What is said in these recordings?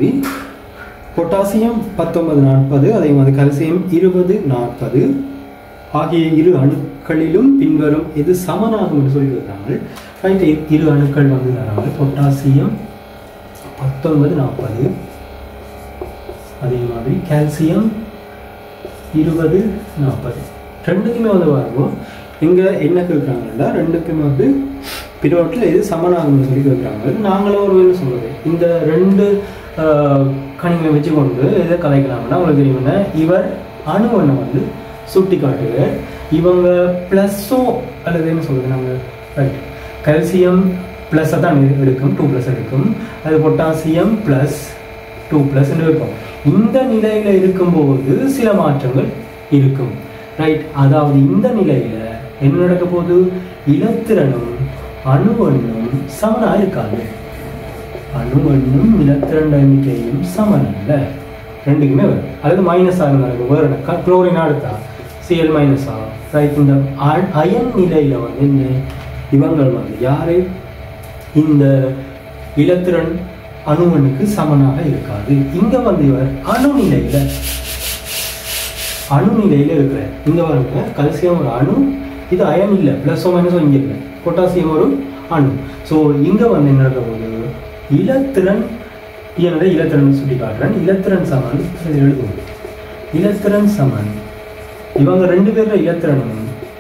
மாதிரி பொட்டாசியம் பத்தொன்பது நாற்பது அதே மாதிரி கல்சியம் இருபது நாற்பது ஆகிய இரு அணுக்களிலும் பின்வரும் எது சமனாகும் என்று சொல்லி இருக்கிறாங்க ரைட் இரு அணுக்கள் வந்து தராங்க பொட்டாசியம் பத்தொன்பது நாற்பது அதே மாதிரி கால்சியம் இருபது நாற்பது ரெண்டுக்குமே வந்து பாருங்க இங்கே என்ன கேட்குறாங்கன்னா ரெண்டுக்குமே வந்து பிரிவாட்டில் எது சமனாகும்னு சொல்லி கேட்குறாங்க நாங்களும் ஒரு வேலை சொல்கிறது இந்த ரெண்டு கணிகளை வச்சு கொண்டு எதை கலைக்கலாம்னா உங்களுக்கு தெரியும்னா இவர் அணுவண்ணை வந்து சுட்டி காட்டுக இவங்க ப்ளஸ்ஸோ அல்லது என்ன சொல்கிறது நாங்கள் ரைட் கல்சியம் ப்ளஸ்ஸை தான் எடுக்கும் டூ ப்ளஸ் எடுக்கும் அது பொட்டாசியம் ப்ளஸ் டூ ப்ளஸ் இருக்கும் இந்த நிலையில இருக்கும்போது சில மாற்றங்கள் இருக்கும் ரைட் அதாவது இந்த நிலையில என்ன நடக்க போகுது இலத்திரனும் அணுவண்ணும் சமனா இருக்காது அணுவண்ணும் இலத்திரன் எண்ணிக்கையும் சமன் அல்ல ரெண்டுக்குமே வரும் அதாவது மைனஸ் ஆக நடக்கும் வேறு குளோரின் அடுத்தா சிஎல் மைனஸ் ஆ ரைட் இந்த அ- அயன் நிலையில வந்து என்ன இவங்கள் வந்து யாரு இந்த இலத்திரன் அணுவனுக்கு சமனாக இருக்காது இங்க வந்து இவர் அணுநிலையில அணுநிலையில இருக்கிற இங்க பாருங்க கல்சியம் ஒரு அணு இது அயன் இல்லை பிளஸோ மைனஸோ இங்க இல்லை பொட்டாசியம் ஒரு அணு ஸோ இங்க வந்து என்ன நடக்க போகுது இலத்திரன் என்னோட இலத்திரன் சுட்டி காட்டுறேன் இலத்திரன் சமன் இது எழுதுவோம் இலத்திரன் சமன் இவங்க ரெண்டு பேர்ல இலத்திரனும்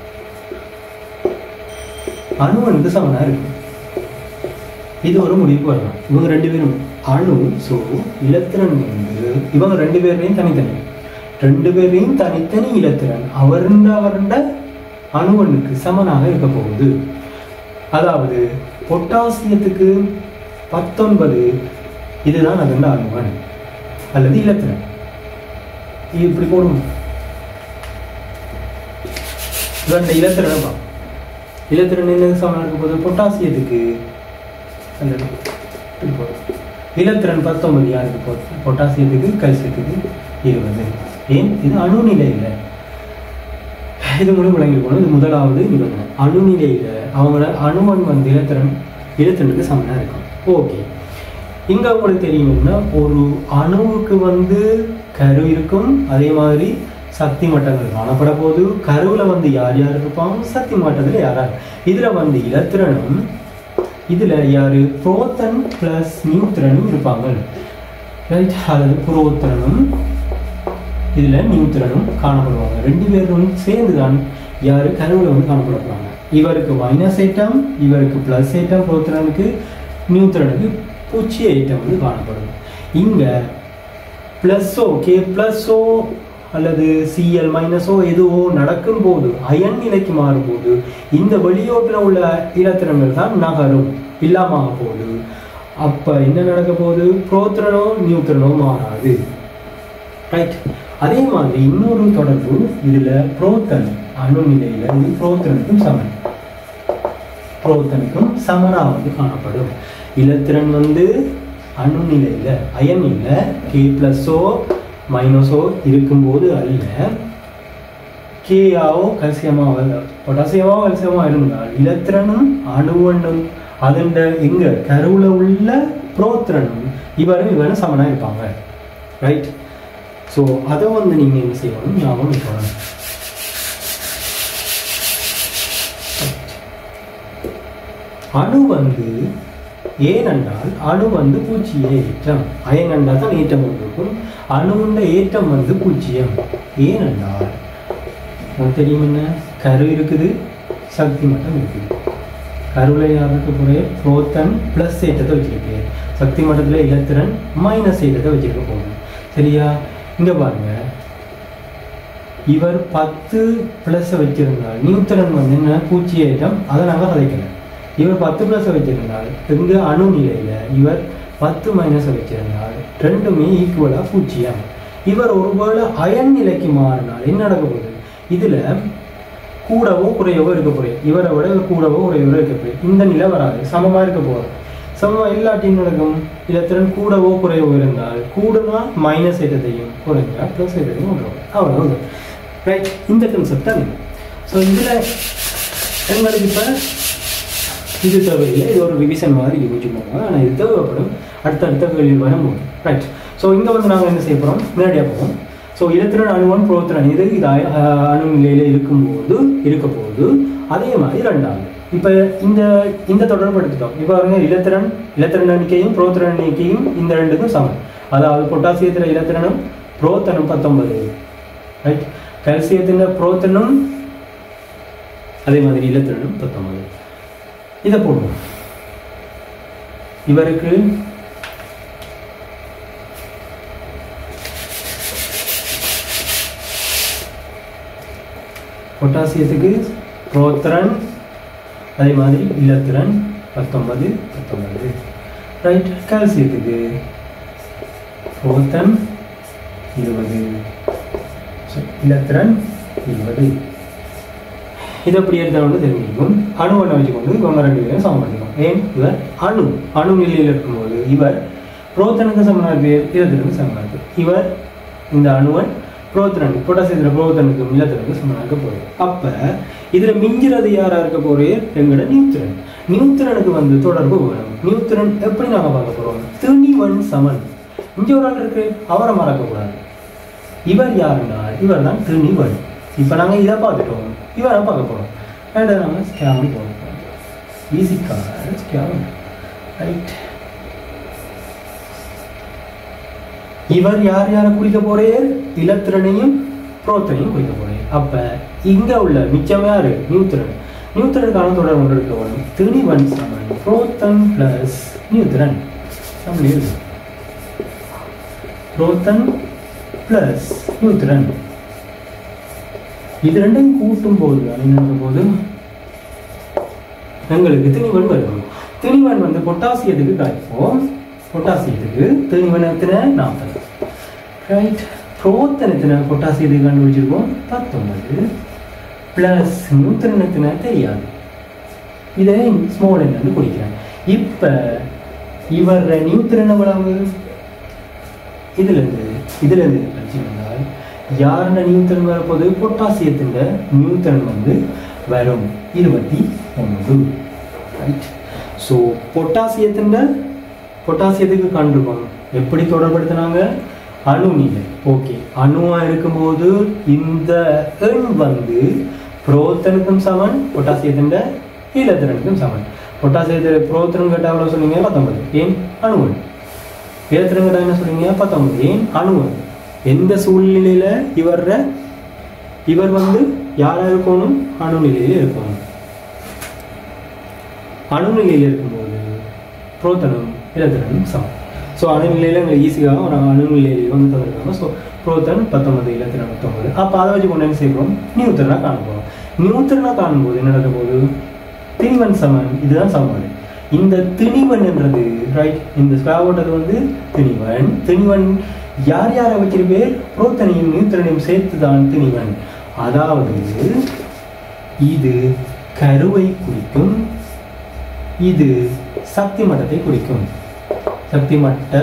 அணுவனுக்கு சமனா இருக்கு இது ஒரு முடிவுக்கு வரலாம் இவங்க ரெண்டு பேரும் அணு ஸோ இலத்திரன் வந்து இவங்க ரெண்டு பேர்லையும் தனித்தனி ரெண்டு பேர்லையும் தனித்தனி இலத்திரன் அவருண்ட அவருண்ட அணுவனுக்கு சமனாக இருக்க போகுது அதாவது பொட்டாசியத்துக்கு பத்தொன்பது இதுதான் அதன் அணுவன் அல்லது இலத்திரன் இது இப்படி போடும் ரெண்டு இலத்திரன் தான் இலத்திரன் என்ன சமனாக இருக்க போகுது பொட்டாசியத்துக்கு அந்த இப்படி போடும் இலத்திரன் பத்தொன்பது யாருக்கு போகுது பொட்டாசியத்துக்கு கல்சியத்துக்கு இருபது ஏன் இது அணுநிலையில் இது மூலம் விளங்கிருக்கணும் இது முதலாவது நிபந்தனை அணுநிலையில் அவங்கள அணுவன் வந்து இலத்திரன் இலத்திரனுக்கு சமனாக இருக்கும் ஓகே இங்க உங்களுக்கு தெரியும்னா ஒரு அணுவுக்கு வந்து கரு இருக்கும் அதே மாதிரி சக்தி மட்டங்கள் காணப்பட போது கருவுல வந்து யார் யார் இருப்பாங்க சக்தி மட்டத்துல யாரா இதுல வந்து இலத்திரனும் இதுல யாரு புரோத்தன் பிளஸ் நியூத்திரனும் இருப்பாங்க ரைட் அதாவது புரோத்திரனும் இதுல நியூத்திரனும் காணப்படுவாங்க ரெண்டு பேரும் சேர்ந்து தான் யாரு கருவுல வந்து காணப்பட போறாங்க இவருக்கு மைனஸ் ஐட்டம் இவருக்கு பிளஸ் ஐட்டம் புரோத்திரனுக்கு நியூத்திரனுக்கு பூச்சி ஐட்டம் வந்து காணப்படும் இங்க ப்ளஸ்ஸோ கே ப்ளஸ்ஸோ அல்லது சிஎல் மைனஸோ எதுவோ நடக்கும்போது அயன் நிலைக்கு மாறும்போது இந்த வெளியோட்டில் உள்ள இலத்திரங்கள் தான் நகரும் இல்லாமல் போகுது அப்போ என்ன நடக்க போகுது புரோத்திரனோ நியூத்திரனோ மாறாது ரைட் அதே மாதிரி இன்னொரு தொடர்பு இதுல புரோத்தன் அணு நிலையில இது புரோத்தனுக்கும் சமன் புரோத்தனுக்கும் சமனா வந்து காணப்படும் இலத்திரன் வந்து அணு நிலையில அயன் இல்ல கே பிளஸோ மைனஸோ இருக்கும்போது அல்ல கேயாவோ கல்சியமாவோ பொட்டாசியமோ கல்சியமோ இருந்தால் இலத்திரனும் அணுவண்ணும் அதன் எங்க கருவுல உள்ள புரோத்திரனும் இவரும் இவரும் சமனா இருப்பாங்க ரைட் ஸோ அதை வந்து நீங்க என்ன செய்யணும் ஞாபகம் வைக்கணும் அணு வந்து ஏனென்றால் அணு வந்து பூச்சிய ஏற்றம் அயனண்டா தான் ஏற்றம் கொண்டு இருக்கும் அணுண்ட ஏற்றம் வந்து பூஜ்ஜியம் ஏனென்றால் உங்களுக்கு தெரியும் என்ன கரு இருக்குது சக்தி மட்டம் இருக்குது கருவில் யாருக்கு போகிற புரோத்தன் ப்ளஸ் ஏற்றத்தை வச்சிருக்கு சக்தி மட்டத்தில் இலத்திரன் மைனஸ் ஏற்றத்தை வச்சிருக்க போகுது சரியா இங்கே பாருங்க இவர் பத்து ப்ளஸ் வச்சிருந்தால் நியூத்திரன் வந்து என்ன பூச்சி ஏற்றம் அதை நாங்கள் கதைக்கல இவர் பத்து ப்ளஸ் வச்சிருந்தால் எங்க அணு நிலையில இவர் பத்து மைனஸ் வச்சிருந்தால் ரெண்டுமே ஈக்குவலாக பூஜ்ஜியம் இவர் ஒருவேளை அயன் நிலைக்கு மாறினால் என்ன நடக்க போகுது இதுல கூடவோ குறையவோ இருக்க போறேன் இவரை விட இவர் கூடவோ குறையவோ இருக்க போறேன் இந்த நிலை வராது சமமா இருக்க போகுது சமமா இல்லாட்டியும் நடக்கும் இலத்திரன் கூடவோ குறையவோ இருந்தால் கூடுனா மைனஸ் ஏற்றத்தையும் குறைஞ்சா ப்ளஸ் ஏற்றத்தையும் கொண்டு வரும் அவ்வளோ ரைட் இந்த கன்செப்ட் தான் ஸோ இதில் எங்களுக்கு இப்போ இது தேவையில்லை இது ஒரு ரிவிஷன் மாதிரி யோசிச்சுக்கோங்க ஆனால் இது தேவைப்படும் அடுத்தடுத்த கேள்வி வரும்போது ரைட் ஸோ இங்கே வந்து நாங்கள் என்ன செய்ய போகிறோம் நேரடியாக போவோம் ஸோ இலத்திரன் அணுவன் புரோத்திரன் இது இது அய- அஹ் அணு நிலையில் இருக்கும்போது இருக்க போது அதே மாதிரி ரெண்டாவது இப்போ இந்த இந்த தொடர்பு எடுத்துட்டோம் இப்போ பாருங்க இலத்திரன் இலத்திரன் எண்ணிக்கையும் புரோத்திரன் எண்ணிக்கையும் இந்த ரெண்டுக்கும் சமம் அதாவது பொட்டாசியத்தில் இலத்திரனும் புரோத்தனும் பத்தொன்பது ரைட் கல்சியத்தின் புரோத்தனும் அதே மாதிரி இலத்திரனும் பத்தொன்பது இதை போடுவோம் இவருக்கு பொட்டாசியத்துக்கு புரோத்திரன் அதே மாதிரி இலத்திரன் பத்தொன்பது பத்தொன்பது ரைட் கால்சியத்துக்கு புரோத்தன் இருபது So, இலத்திரன் இருபது இது எப்படி எடுத்தவொன்னு தெரிஞ்சிருக்கும் அணுவனை வச்சுக்கொண்டு இவங்க ரெண்டு பேரும் சமம் பண்ணிக்கும் ஏன் இவர் அணு அணு நிலையில் இருக்கும்போது இவர் புரோத்தனுக்கு சமனாக இருக்கு இலத்திரனுக்கு சமனாக இருக்கு இவர் இந்த அணுவன் புரோத்தனன் பொட்டாசியத்தில் புரோத்தனுக்கு இலத்திரனுக்கு சமனாக போகுது அப்ப இதுல மிஞ்சுறது யாரா இருக்க போறே எங்கட நியூத்திரன் நியூத்திரனுக்கு வந்து தொடர்பு வேணும் நியூத்திரன் எப்படி நாங்க பார்க்க போறோம் திணிவன் சமன் இங்க ஒரு ஆள் இருக்கு அவரை மறக்க கூடாது இவர் யாருன்னா இவர் தான் திணிவன் இப்ப நாங்க இதை பார்த்துட்டோம் இவரை பார்க்க போறோம் அண்ட் நம்ம ஸ்கேம் போகிறோம் ஈஸிக்காக ஸ்கேம் ரைட் இவர் யார் யாரை குறிக்க போறே இலத்திரனையும் புரோத்தனையும் குறிக்க போறே அப்ப இங்க உள்ள மிச்சம் யாரு நியூத்திரன் நியூத்திரனுக்கான தொடர் ஒன்று இருக்க வரும் திணிவன் சமன் புரோத்தன் பிளஸ் நியூத்திரன் நம்ம இருக்கு புரோத்தன் பிளஸ் நியூத்திரன் இது ரெண்டையும் கூட்டும் போது என்ன போது எங்களுக்கு திணிவன் வரும் திணிவன் வந்து பொட்டாசியத்துக்கு கிடைப்போம் பொட்டாசியத்துக்கு திணிவன் எத்தனை நாற்பது ரைட் புரோத்தன் எத்தனை பொட்டாசியத்துக்கு கண்டுபிடிச்சிருக்கோம் பத்தொன்பது ப்ளஸ் நியூத்திரன் எத்தனை தெரியாது இதை ஸ்மால் வந்து குறிக்கிறேன் இப்போ இவர் நியூத்திரன் எவ்வளவு இதுல இருந்து இதுல இருந்து வச்சிருந்தால் யாருன நியூத்தன் வரப்போது பொட்டாசியத்தின் நியூத்தன் வந்து வரும் இருபத்தி ஒன்று ரைட் ஸோ பொட்டாசியத்தின் பொட்டாசியத்துக்கு கண்டுருக்கோம் எப்படி தொடர்படுத்தினாங்க அணு நிலை ஓகே அணுவா இருக்கும்போது இந்த எண் வந்து புரோத்தனுக்கும் சமன் பொட்டாசியத்தின் ஈலத்திரனுக்கும் சமன் பொட்டாசியத்தில் புரோத்தனம் கேட்டால் எவ்வளோ சொன்னீங்க பத்தொன்பது ஏன் அணுவன் ஈலத்திரன் என்ன சொல்றீங்க பத்தொன்பது ஏன் அணுவன் எந்த சூழ்நிலையில இவர இவர் வந்து யாரா இருக்கணும் அணு நிலையில இருக்கணும் அணு நிலையில இருக்கும்போது புரோத்தனும் இலத்திரனும் சமம் ஸோ அணு நிலையில எங்களுக்கு ஈஸியாக ஒரு அணு நிலையில வந்து தந்திருக்காங்க ஸோ புரோத்தன் பத்தொன்பது இலத்திரன் பத்தொன்பது அப்போ அதை வச்சு கொண்டு என்ன செய்யறோம் நியூத்திரனா காண போகிறோம் நியூத்திரனா காணும்போது என்ன நடக்க போகுது திணிவன் சமன் இதுதான் சமன்பாடு இந்த திணிவன் என்றது ரைட் இந்த ஸ்கொயர் வந்து திணிவன் திணிவன் யார் யாரை வச்சிருப்பேர் புரோத்தனையும் நியூத்திரனையும் சேர்த்து தான் திணிவன் அதாவது இது கருவை குறிக்கும் இது சக்தி மட்டத்தை குறிக்கும் சக்தி மட்ட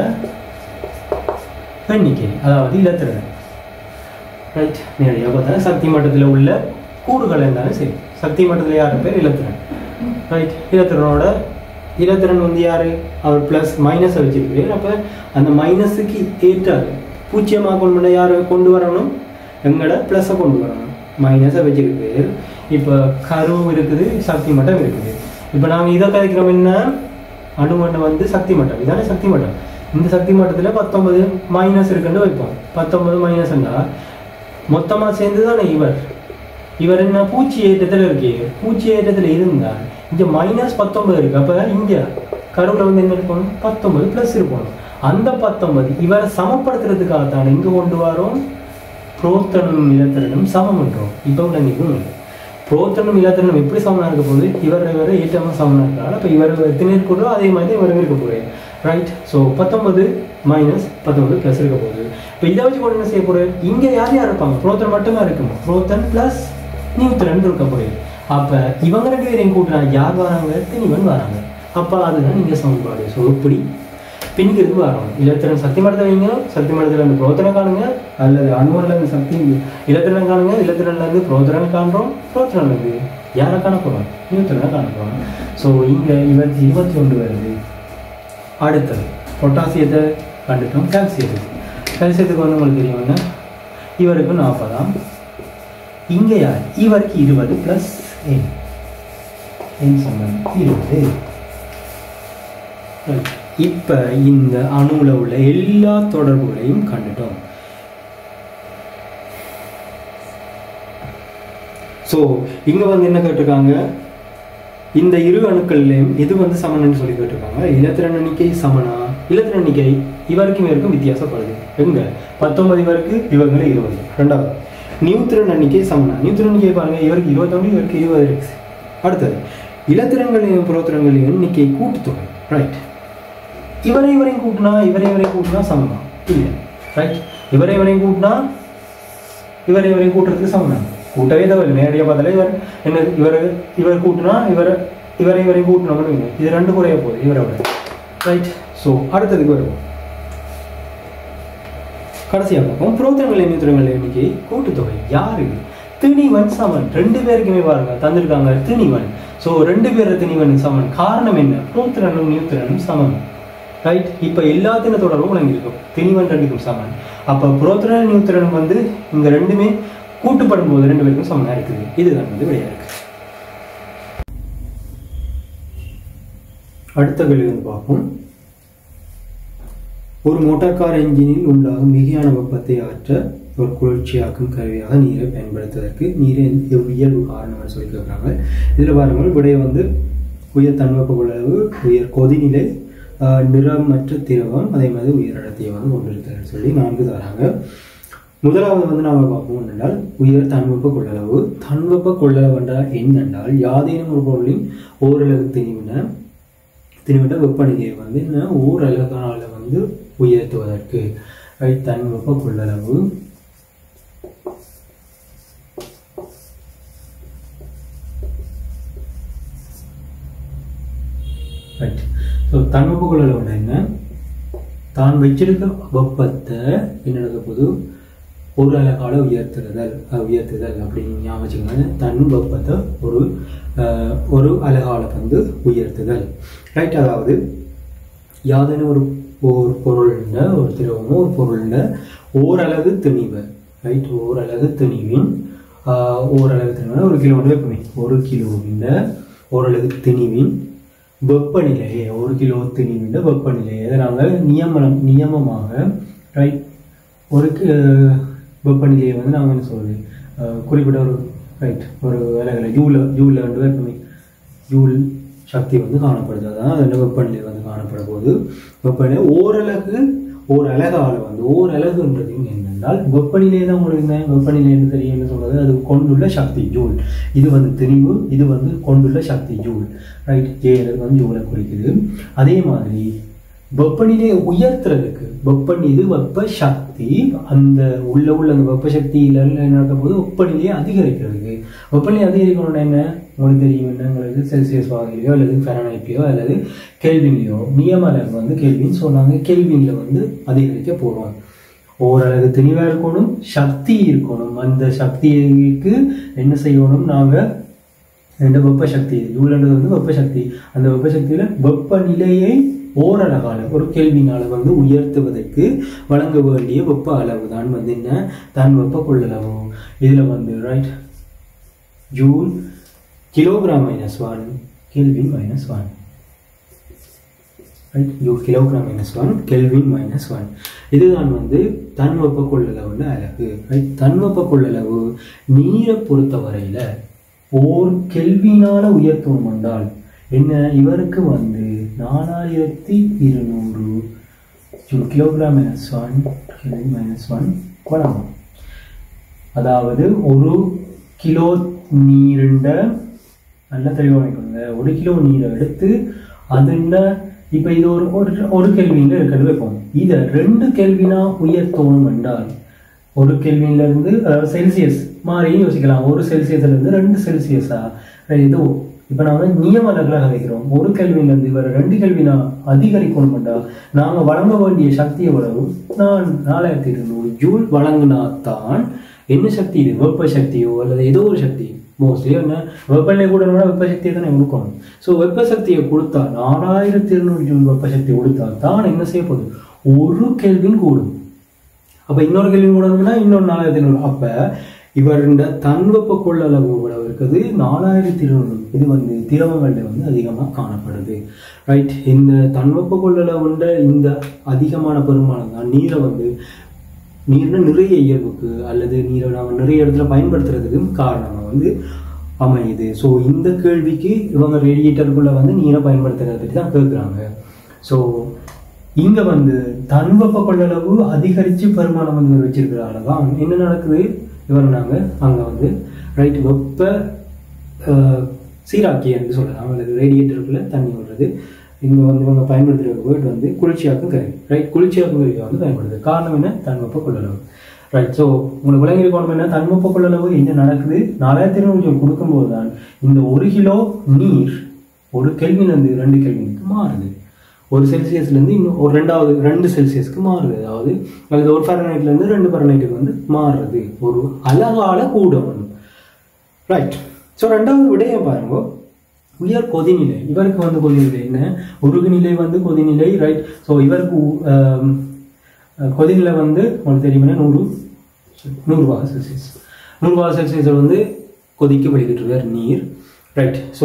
எண்ணிக்கை அதாவது இலத்திரன் ரைட் நேரடியாக பார்த்தா சக்தி மட்டத்தில் உள்ள கூறுகள் இருந்தாலும் சரி சக்தி மட்டத்தில் யார் பேர் இலத்திரன் ரைட் இலத்திரனோட இலத்திரன் வந்து யாரு அவர் ப்ளஸ் மைனஸை வச்சிருக்காரு அப்போ அந்த மைனஸுக்கு ஏற்றாது பூஜ்ஜியமாக கொண்டு யார் கொண்டு வரணும் எங்களோட ப்ளஸ்ஸை கொண்டு வரணும் மைனஸை வச்சிருக்கு இப்போ கரு இருக்குது சக்தி மட்டம் இருக்குது இப்போ நாங்கள் இதை கதைக்கிறோம் என்ன அணுமட்டம் வந்து சக்தி மட்டம் இதானே சக்தி மட்டம் இந்த சக்தி மட்டத்தில் பத்தொன்பது மைனஸ் இருக்குன்னு வைப்போம் பத்தொன்பது மைனஸ்ண்டா மொத்தமாக சேர்ந்து தானே இவர் இவர் என்ன பூச்சி ஏற்றத்தில் இருக்கே பூச்சி ஏற்றத்தில் இருந்தால் இங்க மைனஸ் பத்தொன்பது இருக்கு அப்ப இங்க கருவுல வந்து என்ன இருக்கணும் பத்தொன்பது பிளஸ் இருக்கணும் அந்த பத்தொன்பது இவரை சமப்படுத்துறதுக்காக தான் எங்க கொண்டு வரோம் புரோத்தனும் இலத்திரனும் சமம் என்றோம் இப்போ விளங்கிக்கும் புரோத்தனும் இலத்திரனும் எப்படி சமனா இருக்க போகுது இவர் இவரை ஏற்றமா சமனா இருக்காரு அப்ப இவர் எத்தனை இருக்கிறோ அதே மாதிரி தான் இவரும் இருக்க போகுது ரைட் ஸோ பத்தொன்பது மைனஸ் பத்தொன்பது ப்ளஸ் இருக்க போகுது இப்போ இதை வச்சு கொண்டு என்ன செய்ய போறேன் இங்க யார் யார் இருப்பாங்க புரோத்தன் மட்டுமே இருக்கும் புரோத்தன் பிளஸ் நியூத்திரன் இருக்க போகுது அப்ப இவங்க ரெண்டு பேரையும் கூட்டினா யார் வராங்க திணிவன் வராங்க அப்ப அதுதான் இங்க சமன்பாடு ஸோ இப்படி பின்கிறது வரும் இலத்திரன் சக்தி மடத்தை வைங்க சக்தி மடத்துல இருந்து புரோத்தனை காணுங்க அல்லது அணுவரில் இருந்து சக்தி இலத்திரன் காணுங்க இலத்திரன்ல இருந்து புரோத்தனை காண்றோம் புரோத்தனில் இருந்து யாரை காண போறோம் நியூத்திரனை காண போறோம் ஸோ இங்க இருபத்தி இருபத்தி ஒன்று வருது அடுத்தது பொட்டாசியத்தை கண்டுட்டோம் கால்சியத்துக்கு கால்சியத்துக்கு வந்து உங்களுக்கு தெரியும் என்ன இவருக்கு நாற்பதாம் இங்கே யார் இவருக்கு இருபது ப்ளஸ் என் என் சம்பந்தம் இருபது இப்போ இந்த அணுவில் உள்ள எல்லா தொடர்புகளையும் கண்டுட்டோம் ஸோ இங்கே வந்து என்ன கேட்டிருக்காங்க இந்த இரு அணுக்கள்லையும் எது வந்து சமன்னு சொல்லி கேட்டிருக்காங்க இலத்திரன் எண்ணிக்கை சமனா இலத்திரன் எண்ணிக்கை இவருக்கும் இவருக்கும் வித்தியாசப்படுது எங்க பத்தொன்பது இவருக்கு இவங்க இருபது ரெண்டாவது நியூத்திரன் எண்ணிக்கை சமனா நியூத்திரன் எண்ணிக்கை பாருங்க இவருக்கு இருபத்தொன்று இவருக்கு இருபது இருக்கு அடுத்தது இலத்திரன்களையும் புரோத்திரங்களையும் எண்ணிக்கை கூட்டுத்தொகை ரைட் இவரை இவரையும் கூட்டினா இவரை இவரையும் கூட்டினா சமமா இல்லை ரைட் இவரை இவரையும் கூட்டினா இவரை இவரையும் கூட்டுறதுக்கு சமம் கூட்டவே தேவையில்லை நேரடியாக பார்த்தாலே இவர் என்ன இவர் இவர் கூட்டினா இவர் இவரை இவரையும் கூட்டினோம்னு வைங்க. இது ரெண்டு குறைய போகுது இவரோட ரைட் ஸோ அடுத்ததுக்கு வருவோம் கடைசியாக பார்ப்போம் புரோத்திரங்கள் எண்ணித்திரங்கள் எண்ணிக்கை கூட்டுத்தொகை யாரு திணிவன் சமன் ரெண்டு பேருக்குமே பாருங்க தந்திருக்காங்க திணிவன் ஸோ ரெண்டு பேர் திணிவன் சமன் காரணம் என்ன புரோத்திரனும் நியூத்திரனும் சமன் ரைட் இப்போ எல்லாத்தின தொடர்பும் விளங்கியிருக்கும் திணிவன் ரெண்டுக்கும் சமன் அப்போ புரோத்திரன் நியூத்திரனும் வந்து இங்கே ரெண்டுமே கூட்டுப்படும் போது ரெண்டு பேருக்கும் சமனாக இருக்குது இதுதான் வந்து விடையா இருக்கு அடுத்த கேள்வி வந்து பார்ப்போம் ஒரு மோட்டார் கார் என்ஜினில் உண்டாகும் மிகையான வெப்பத்தை ஆற்ற ஒரு குளிர்ச்சியாக்கும் கருவியாக நீரை பயன்படுத்துவதற்கு நீரை இயல்பு காரணம்னு சொல்லி கேட்குறாங்க இதில் பாருங்கள் விடைய வந்து உயர் தன்வெப்ப கொள்ளளவு உயர் கொதிநிலை ஆஹ், நிறமற்ற திரவம் அதே மாதிரி உயர் அடர்த்தியை வந்து கொண்டிருக்கிறதுன்னு சொல்லி நான்கு தராங்க முதலாவது வந்து நாம பார்ப்போம் என்றால் உயர் தன்வெப்ப கொள்ளளவு தன்வெப்ப கொள்ளளவு என்றால் என்னென்றால் யாதேனும் ஒரு பொருளின் ஓரளவு திணிவின திணிவிட்ட வெப்பநிலையை வந்து என்ன ஓரளவுனால வந்து உயர்த்துவதற்கு ரைட் தன்வெப்ப கொள்ளளவு ரைட் ஸோ தன்வெப்ப கொள்ளளவுனா என்ன தான் வச்சிருக்க வெப்பத்தை என்ன நடக்க போது ஒரு அழகால உயர்த்துதல் அஹ் உயர்த்துதல் அப்படின்னு ஞாபகம் வச்சுக்கோங்க தன் வெப்பத்தை ஒரு அஹ், ஒரு அழகால வந்து உயர்த்துதல் ரைட் அதாவது யாதேனும் ஒரு ஒரு பொருள்ன ஒரு திரவமோ ஒரு பொருள்ன ஓரளவு திணிவு ரைட் ஓரளவு திணிவின் ஆஹ், ஓரளவு திணிவு ஒரு கிலோ வந்து வைப்போமே ஒரு கிலோவின் ஓரளவு திணிவின் வெப்பநிலையை ஒரு கிலோ திணிவின் வெப்பநிலையை அதை நாங்கள் நியமனம் நியமமாக ரைட் ஒரு கி- வெப்பநிலையை வந்து நாங்கள் என்ன சொல்றது ஆஹ், குறிப்பிட்ட ஒரு ரைட் ஒரு விலகலை ஜூல ஜூலில் வந்து வைப்போமே ஜூல் சக்தி வந்து காணப்படுது அதான் அதில் வெப்பநிலை வந்து காணப்பட போது வெப்பநிலை ஓரளவு ஓர் அழகால வந்து ஓர் அழகுன்றது இங்க என்னென்றால் வெப்பநிலை தான் உங்களுக்கு என்ன வெப்பநிலை என்று தெரியும் என்ன சொல்றது அது கொண்டுள்ள சக்தி ஜூல் இது வந்து திணிவு இது வந்து கொண்டுள்ள சக்தி ஜூல் ரைட் ஏழு வந்து ஜூலை குறிக்குது அதே மாதிரி வெப்பநிலையை உயர்த்துறதுக்கு வெப்ப இது வெப்ப சக்தி அந்த உள்ள உள்ள அந்த வெப்ப சக்தியில என்ன நடக்க போது வெப்பநிலையை அதிகரிக்கிறதுக்கு வெப்பநிலை அதிகரிக்கணும்னா என்ன உங்களுக்கு தெரியும் என்ன உங்களுக்கு செல்சியஸ் வாகையிலையோ அல்லது ஃபெரனைட்லையோ அல்லது கெல்வின்லையோ நியமலர் வந்து கெல்வின் ஸோ நாங்கள் கெல்வின்ல வந்து அதிகரிக்க போகிறோம் ஓரளவு தெளிவாக இருக்கணும் சக்தி இருக்கணும் அந்த சக்திக்கு என்ன செய்யணும் நாங்கள் ரெண்டு வெப்ப சக்தி ஜூலன்றது வந்து வெப்ப சக்தி அந்த வெப்ப சக்தியில வெப்பநிலையை ஓரளவால ஒரு கேள்வினால வந்து உயர்த்துவதற்கு வழங்க வேண்டிய வெப்ப அளவு தான் வந்து என்ன தன் வெப்ப கொள்ளளவு இதுல வந்து right joule kilogram minus one kelvin minus one right joule kilogram minus one kelvin minus one இதுதான் வந்து தன்வெப்ப கொள்ளளவுல அலகு ரைட் தன்வெப்ப கொள்ளளவு நீரை பொறுத்த வரையில ஓர் கெல்வினால உயர்த்தணும் என்றால் என்ன இவருக்கு வந்து நாலாயிரத்தி இருநூறு joule kilogram minus one kelvin minus one வழங்கும் அதாவது ஒரு கிலோ நீருண்ட நல்ல தெளிவாக வைக்கணுங்க ஒரு கிலோ நீரை எடுத்து அதுண்ட இப்போ இது ஒரு ஒரு ஒரு கேள்வியில் இருக்கிறது வைப்போம் இதை ரெண்டு கேள்வினா உயர்த்தணும் என்றால் ஒரு கேள்வியில இருந்து அதாவது செல்சியஸ் மாறியும் யோசிக்கலாம் ஒரு செல்சியஸ்ல இருந்து ரெண்டு செல்சியஸா ஏதோ இப்போ நாங்கள் நியம அளவில் வைக்கிறோம் ஒரு கேள்வியில இருந்து இவர் ரெண்டு கேள்வினா அதிகரிக்கணும் என்றால் நாங்கள் வழங்க வேண்டிய சக்தி எவ்வளவு நான் நாலாயிரத்தி இருநூறு ஜூல் வழங்கினாத்தான் என்ன சக்தி இது வெப்ப சக்தியோ அல்லது ஏதோ ஒரு சக்தி மோஸ்ட்லி என்ன வெப்பநிலை கூட வெப்ப சக்தியை தானே கொடுக்கணும் ஸோ வெப்ப சக்தியை கொடுத்தா நாலாயிரத்தி இருநூறு ஜூல் வெப்ப சக்தி கொடுத்தா தான் என்ன செய்ய போகுது ஒரு கேள்வின் கூடும் அப்போ இன்னொரு கேள்வி கூடணும்னா இன்னொரு நாலாயிரத்தி ஐநூறு அப்போ இவர் இந்த தன்வெப்ப கொள்ளளவு இவ்வளவு இருக்குது நாலாயிரத்தி இருநூறு இது வந்து திரவங்கள்ல வந்து அதிகமாக காணப்படுது ரைட் இந்த தன்வெப்ப கொள்ளளவுன்ற இந்த அதிகமான பெருமானம் தான் நீரை வந்து நீர்னா நிறைய இயல்புக்கு அல்லது நீரை நம்ம நிறைய இடத்துல பயன்படுத்துறதுக்கும் காரணமாக வந்து அமையுது ஸோ இந்த கேள்விக்கு இவங்க ரேடியேட்டருக்குள்ள வந்து நீரை பயன்படுத்துறதை பற்றி தான் கேட்குறாங்க ஸோ இங்க வந்து தன்வெப்ப கொள்ளளவு அதிகரிச்சு பெருமானம் வந்து இவர் வச்சிருக்கிறாங்க தான் என்ன நடக்குது இவர் நாங்க அங்க வந்து ரைட் வெப்ப அஹ், சீராக்கி என்று சொல்லலாம் அல்லது ரேடியேட்டருக்குள்ள தண்ணி விடுறது இங்க வந்து இவங்க பயன்படுத்துகிற வேர்ட் வந்து குளிர்ச்சியாக்கும் கருவி ரைட் குளிர்ச்சியாக்கும் கருவியை வந்து பயன்படுது காரணம் என்ன தன்வெப்ப கொள்ளளவு ரைட் ஸோ உங்களுக்கு விளங்கிருக்கணும் என்ன தன்வெப்ப கொள்ளளவு என்ன நடக்குது நாலாயிரத்தி இருநூறு கொடுக்கும்போது தான் இந்த ஒரு கிலோ நீர் ஒரு கெல்வின்லேருந்து ரெண்டு கெல்வினுக்கு மாறுது ஒரு செல்சியஸ்லேருந்து இன்னும் ஒரு ரெண்டாவது ரெண்டு செல்சியஸ்க்கு மாறுது அதாவது அது ஒரு ஃபரனைட்லேருந்து ரெண்டு ஃபரனைட்டுக்கு வந்து மாறுறது ஒரு அழகால கூடணும் ரைட் ஸோ ரெண்டாவது விடயம் பாருங்க உயர் கொதிநிலை இவருக்கு வந்து கொதிநிலை என்ன உருகுநிலை வந்து கொதிநிலை ரைட் ஸோ இவருக்கு உ- ஆம், அஹ், கொதிநிலை வந்து உங்களுக்கு தெரியுமா நூறு நூறுரூவா செல்சியஸ் நூறுரூவா செல்சியஸில் வந்து கொதிக்க வெளியிட்டு இருக்கார் நீர் ரைட் ஸோ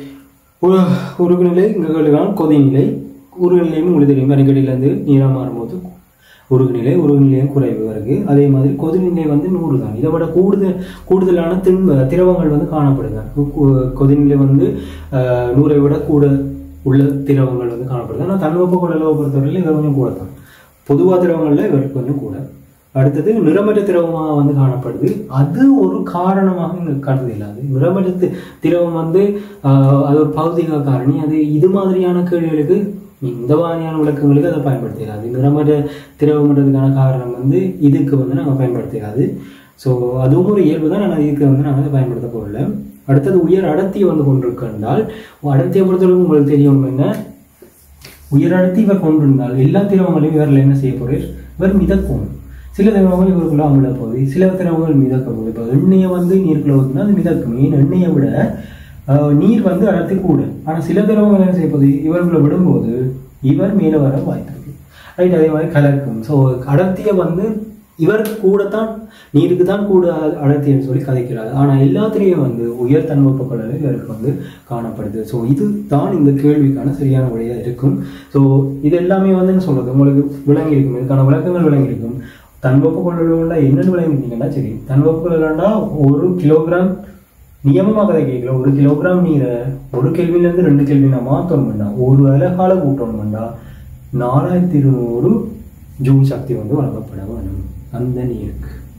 உருகுநிலை இங்கே கேளுக்கான கொதிநிலை உருகுநிலையும் உங்களுக்கு தெரியும் அடிக்கடியிலேருந்து நீராக மாறும்போது உருகுநிலை உருகுநிலையும் குறைவு வருது அதே மாதிரி கொதிநிலை வந்து நூறு தான் இதை விட கூடுதல் கூடுதலான திண்ம திரவங்கள் வந்து காணப்படுது கு- கு- கொதிநிலை வந்து ஆஹ், நூறை விட கூட உள்ள திரவங்கள் வந்து காணப்படுது ஆனால் தன்வெப்ப கொள்ளளவை பொறுத்தவரையில் இவர் கொஞ்சம் கூட தான் பொதுவாக திரவங்களில் இவருக்கு கொஞ்சம் கூட அடுத்தது நிறமற்ற திரவமாக வந்து காணப்படுது அது ஒரு காரணமாக இங்கே கருது இல்லாது நிறமற்ற தி- திரவம் வந்து ஆஹ், அது ஒரு பௌதிக காரணி அது இது மாதிரியான கேள்விகளுக்கு இந்த மாதிரியான விளக்கங்களுக்கு அதை பயன்படுத்திடாது நிறமற்ற திரவம்ன்றதுக்கான காரணம் வந்து இதுக்கு வந்து நாங்கள் பயன்படுத்திடாது ஸோ அதுவும் ஒரு இயல்பு தான் ஆனால் இதுக்கு வந்து நாங்கள் அதை பயன்படுத்த போகல அடுத்தது உயர் அடர்த்தியை வந்து கொண்டிருக்கின்றால் அடர்த்தியை பொறுத்தவரைக்கும் உங்களுக்கு தெரியும் என்ன உயர் அடர்த்தி இவர் கொண்டிருந்தால் எல்லா திரவங்களையும் இவரில் என்ன செய்ய போறார் இவர் மிதக்கும் சில திரவங்கள் இவருக்குள்ள அமிழ போகுது சில திரவங்கள் மிதக்க போகுது இப்போ எண்ணெயை வந்து நீருக்குள்ள ஊற்றினா அது மிதக்கும் ஏன் எண்ணெயை விட ஆஹ், நீர் வந்து அடர்த்தி கூட ஆனால் சில திரவங்கள் என்ன செய்ய போகுது இவர்களை விடும்போது இவர் மேலே வர வாய்ப்பு இருக்கு ரைட் அதே மாதிரி கலக்கும் ஸோ அடர்த்தியை வந்து இவருக்கு கூடத்தான் நீருக்கு தான் கூட அடர்த்தின்னு சொல்லி கதைக்கிறாரு ஆனால் எல்லாத்திலையும் வந்து உயர் தன்வெப்ப கொள்ளலை இவருக்கு வந்து காணப்படுது ஸோ இது தான் இந்த கேள்விக்கான சரியான வழியாக இருக்கும் ஸோ இது எல்லாமே வந்து என்ன சொல்றது உங்களுக்கு விளங்கி இருக்கும் இதுக்கான விளக்கங்கள் விளங்கி இருக்கும் தன்வெப்ப கொள்ளலுள்ள என்னென்னு விளங்கிட்டீங்கன்னா சரி தன்வெப்ப கொள்ளலன்னா ஒரு கிலோகிராம் நியமமாக கதை கேட்கல ஒரு கிலோகிராம் நீரை ஒரு கேள்வியிலேருந்து ரெண்டு கேள்வி நான் மாற்றணும்னா ஒரு அழகால கூட்டணும்னா நாலாயிரத்தி இருநூறு ஜூல் சக்தி வந்து வழங்கப்பட வேண்டும் அந்த நீருக்கு